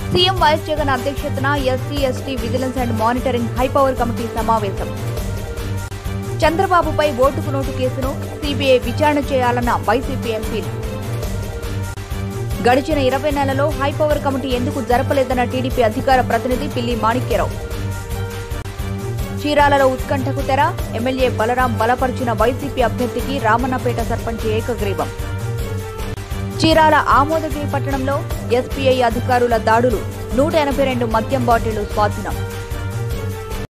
CM YS Jagan అధ్యక్షతన SC ST vigilance and monitoring high power committee సమావేశం చంద్రబాబుపై ఓటుకు నోటు కేసును సిబిఐ విచారణ చేయాలన్న వైసీపీ ఎంపీలు గడిచిన ఇరవై నెలలో హైపవర్ కమిటీ ఎందుకు జరపలేదన్న టీడీపీ అధికార ప్రతినిధి పిల్లి మాణిక్యరావు చీరాలలో ఉత్కంఠకు తెర ఎమ్మెల్యే బలరాం బలపరిచిన వైసీపీ అభ్యర్థికి రామన్నపేట సర్పంచ్ ఏకగ్రీవం చీరాల ఆమోదగిరి పట్టణంలో ఎస్పీఐ అధికారుల దాడులు నూట ఎనభై రెండు మద్యం బాటిళ్లు స్వాధీనం